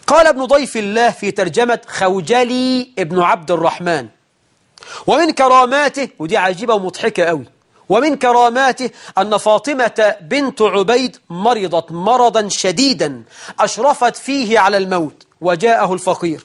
قال ابن ضيف الله في ترجمة خوجلي ابن عبد الرحمن ومن كراماته ودي عجيبة ومضحكة قوي ومن كراماته أن فاطمة بنت عبيد مرضت مرضا شديدا أشرفت فيه على الموت وجاءه الفقير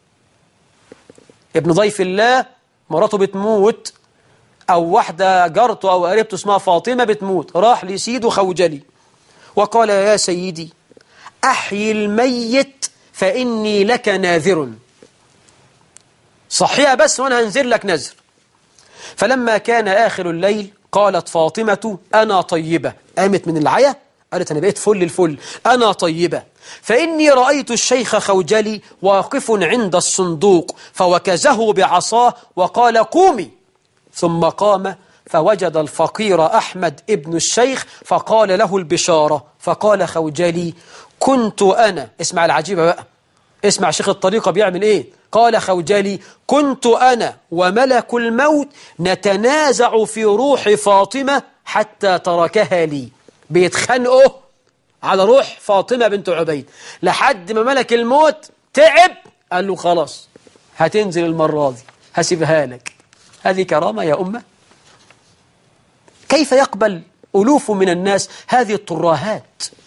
ابن ضيف الله مراته بتموت أو واحدة جارته أو قريبته اسمها فاطمة بتموت راح لسيده خوجلي وقال يا سيدي أحيي الميت فإني لك ناذر صحيها بس وأنا هنزل لك نذر فلما كان آخر الليل قالت فاطمة أنا طيبة قامت من العيا قالت أنا بقيت فل الفل أنا طيبة فإني رأيت الشيخ خوجلي واقف عند الصندوق فوكزه بعصاه وقال قومي ثم قام فوجد الفقير أحمد ابن الشيخ فقال له البشارة فقال خوجلي كنت أنا اسمع العجيبة بقى اسمع شيخ الطريقة بيعمل إيه قال خوجلي كنت أنا وملك الموت نتنازع في روح فاطمة حتى تركها لي بيتخانقوا على روح فاطمة بنت عبيد لحد ما ملك الموت تعب قال له خلاص هتنزل المرة دي هسيبها لك هذه كرامة يا أمة كيف يقبل ألوف من الناس هذه الترهات